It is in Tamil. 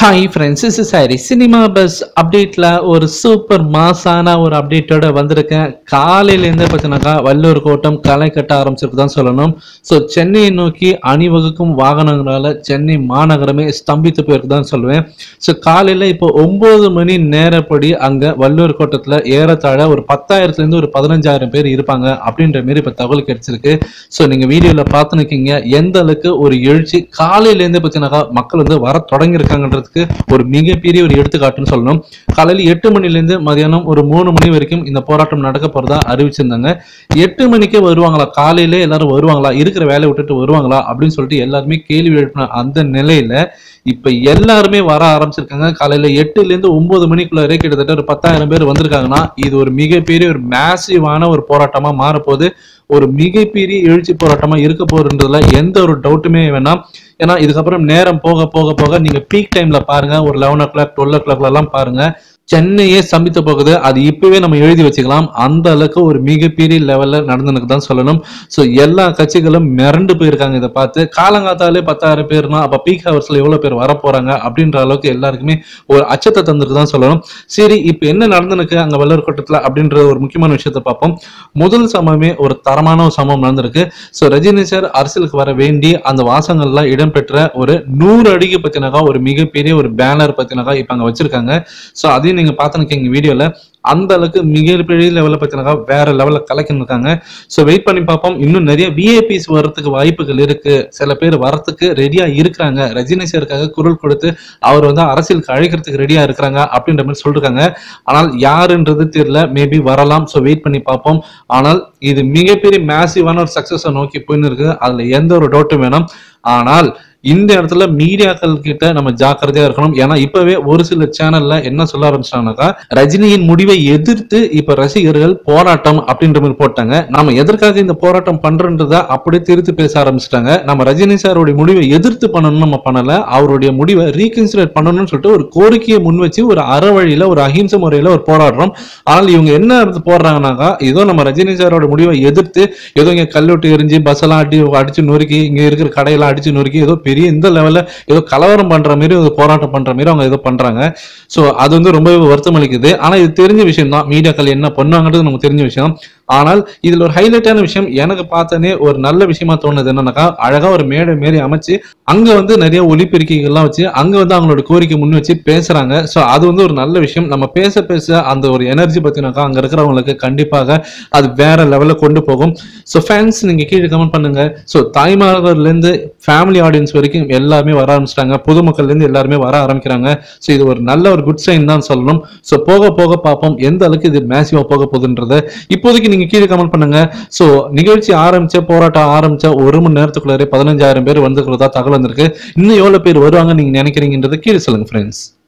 hi friends is sorry cinema buzz அப்டேட்ல ஒரு சூப்பர் மாசான ஒரு அப்டேட்டோட வந்திருக்கேன் காலையிலேருந்து பார்த்தீங்கன்னாக்கா வல்லூர் கோட்டம் களை கட்ட ஆரம்பிச்சிருக்கு தான் சொல்லணும் ஸோ சென்னையை நோக்கி அணிவகுக்கும் வாகனங்களால சென்னை மாநகரமே ஸ்தம்பித்து போயிருக்கு தான் சொல்லுவேன் ஸோ காலையில் இப்போ ஒம்பது மணி நேரப்படி அங்கே வல்லூர் கோட்டத்தில் ஏறத்தாழ ஒரு பத்தாயிரத்துலேருந்து ஒரு பதினஞ்சாயிரம் பேர் இருப்பாங்க அப்படின்ற மாரி இப்போ தகவல் கிடைச்சிருக்கு ஸோ நீங்கள் வீடியோவில் பார்த்துனுக்கீங்க எந்த அளவுக்கு ஒரு எழுச்சி காலையிலேருந்து பார்த்தீங்கன்னாக்கா மக்கள் வந்து வர தொடங்கியிருக்காங்கன்றதுக்கு ஒரு மிகப்பெரிய ஒரு எடுத்துக்காட்டுன்னு சொல்லணும் காலையில் எட்டு மணிலேருந்து மதியானம் ஒரு மூணு மணி வரைக்கும் இந்த போராட்டம் நடக்க போகிறதா அறிவிச்சிருந்தாங்க எட்டு மணிக்கே வருவாங்களா காலையிலே எல்லாரும் வருவாங்களா இருக்கிற வேலையை விட்டுட்டு வருவாங்களா அப்படின்னு சொல்லிட்டு எல்லாருமே கேள்வி எழுப்பின அந்த நிலையில இப்ப எல்லாருமே வர ஆரம்பிச்சிருக்காங்க காலையில எட்டுல இருந்து ஒன்பது மணிக்குள்ள கிட்டத்தட்ட ஒரு பத்தாயிரம் பேர் வந்திருக்காங்கன்னா இது ஒரு மிகப்பெரிய ஒரு மேசிவான ஒரு போராட்டமா மாறப்போகுது ஒரு மிகப்பெரிய எழுச்சி போராட்டமா இருக்க போறதுன்றதுல எந்த ஒரு டவுட்டுமே வேணாம் ஏன்னா இதுக்கப்புறம் நேரம் போக போக போக நீங்க பீக் டைம்ல பாருங்க ஒரு லெவன் ஓ கிளாக் டுவெல் ஓ கிளாக்ல எல்லாம் பாருங்க சென்னையே சம்பித்த போகுது அது இப்பவே நம்ம எழுதி வச்சுக்கலாம் அந்த அளவுக்கு ஒரு மிகப்பெரிய லெவல்ல நடந்துனுக்கு தான் சொல்லணும் ஸோ எல்லா கட்சிகளும் மிரண்டு போயிருக்காங்க இதை பார்த்து காலங்காத்தாலே பத்தாயிரம் பேர்னா அப்ப பீக் ஹவர்ஸ்ல எவ்வளவு பேர் வர போறாங்க அப்படின்ற அளவுக்கு எல்லாருக்குமே ஒரு அச்சத்தை தந்துருக்கு தான் சொல்லணும் சரி இப்போ என்ன நடந்துனுக்கு அங்க வல்லூர் கோட்டத்துல அப்படின்ற ஒரு முக்கியமான விஷயத்தை பார்ப்போம் முதல் சமமே ஒரு தரமான ஒரு சம்பவம் நடந்திருக்கு ஸோ ரஜினி சார் அரசியலுக்கு வர வேண்டி அந்த வாசங்கள்லாம் இடம்பெற்ற ஒரு நூறு அடிக்கு பத்தினாக்கா ஒரு மிகப்பெரிய ஒரு பேனர் பத்தினாக்கா இப்ப அங்க வச்சிருக்காங்க ஸோ அதையும் நீங்க பார்த்துருக்கீங்க வீடியோல அந்த அளவுக்கு மிகப்பெரிய லெவலில் பார்த்தீங்கன்னா வேற லெவலில் கலக்கின்னு இருக்காங்க ஸோ வெயிட் பண்ணி பார்ப்போம் இன்னும் நிறைய விஐபிஸ் வர்றதுக்கு வாய்ப்புகள் இருக்கு சில பேர் வரத்துக்கு ரெடியா இருக்கிறாங்க ரஜினி சாருக்காக குரல் கொடுத்து அவர் வந்து அரசியலுக்கு அழைக்கிறதுக்கு ரெடியா இருக்கிறாங்க அப்படின்ற மாதிரி சொல்லிருக்காங்க ஆனால் யாருன்றது தெரியல மேபி வரலாம் ஸோ வெயிட் பண்ணி பார்ப்போம் ஆனால் இது மிகப்பெரிய மேசிவான ஒரு சக்சஸை நோக்கி போயின்னு இருக்கு அதுல எந்த ஒரு டவுட்டும் வேணாம் ஆனால் இந்த இடத்துல மீடியாக்கள் கிட்ட நம்ம ஜாக்கிரதையா இருக்கணும் ஏன்னா இப்பவே ஒரு சில சேனல்ல என்ன சொல்ல ஆரம்பிச்சிட்டாங்கனாக்கா ரஜினியின் முடிவை எதிர்த்து இப்ப ரசிகர்கள் போராட்டம் அப்படின்ற மாதிரி போட்டாங்க நாம எதற்காக இந்த போராட்டம் பண்றன்றத அப்படியே திருத்து பேச ஆரம்பிச்சிட்டாங்க நம்ம ரஜினி சாருடைய முடிவை எதிர்த்து பண்ணணும் நம்ம பண்ணல அவருடைய முடிவை ரீகன்சிடர் பண்ணணும்னு சொல்லிட்டு ஒரு கோரிக்கையை முன் வச்சு ஒரு அற வழியில ஒரு அஹிம்சை முறையில ஒரு போராடுறோம் ஆனால் இவங்க என்ன எடுத்து போடுறாங்கனாக்கா ஏதோ நம்ம ரஜினி சாரோட முடிவை எதிர்த்து ஏதோ இங்க கல்வெட்டு எரிஞ்சு பஸ் எல்லாம் அடி அடிச்சு நொறுக்கி இங்க இருக்கிற கடையெல்லாம் அடிச்சு நொறுக்கி ஏதோ பெரிய இந்த லெவல்ல ஏதோ கலவரம் பண்ற மாதிரி ஒரு போராட்டம் பண்ற மாதிரி அவங்க ஏதோ பண்றாங்க சோ அது வந்து ரொம்பவே வருத்தம் அளிக்குது ஆனா இது தெரிஞ்ச விஷயம் தான் மீடியாக்கள் என்ன பண்ணுவாங்கன்றது நமக்கு தெரிஞ்ச விஷயம் ஆனால் இதுல ஒரு ஹைலைட்டான விஷயம் எனக்கு பார்த்தனே ஒரு நல்ல விஷயமா தோணுது என்னன்னாக்கா அழகா ஒரு மேடை மாரி அமைச்சு அங்க வந்து நிறைய ஒலிபெருக்கிகள்லாம் வச்சு அங்க வந்து அவங்களோட கோரிக்கை முன் வச்சு பேசுறாங்க சோ அது வந்து ஒரு நல்ல விஷயம் நம்ம பேச பேச அந்த ஒரு எனர்ஜி பத்தினாக்கா அங்க இருக்கிறவங்களுக்கு கண்டிப்பாக அது வேற லெவல்ல கொண்டு போகும் ஸோ ஃபேன்ஸ் நீங்க கீழே கமெண்ட் பண்ணுங்க ஸோ தாய்மார்கள்ல இருந்து ஃபேமிலி ஆடியன்ஸ் வரைக்கும் எல்லாருமே வர ஆரம்பிச்சிட்டாங்க பொதுமக்கள்ல இருந்து எல்லாருமே வர ஆரம்பிக்கிறாங்க ஸோ இது ஒரு நல்ல ஒரு குட் சைன் தான் சொல்லணும் ஸோ போக போக பார்ப்போம் எந்த அளவுக்கு இது மேசிவா போக போகுதுன்றத இப்போதைக்கு நீங்க கீழே கமெண்ட் பண்ணுங்க ஸோ நிகழ்ச்சி ஆரம்பிச்ச போராட்டம் ஆரம்பிச்ச ஒரு மணி நேரத்துக்குள்ளாரே பதினஞ்சாயிரம் பேர் வந்துக்கிறதா தகவல் வந்திருக்கு இன்னும் எவ்வளவு பேர் வருவாங்க நீங்க நினைக்கிறீங்கன்றத கீழே சொல்லுங்க ஃப்ரெண்ட்ஸ்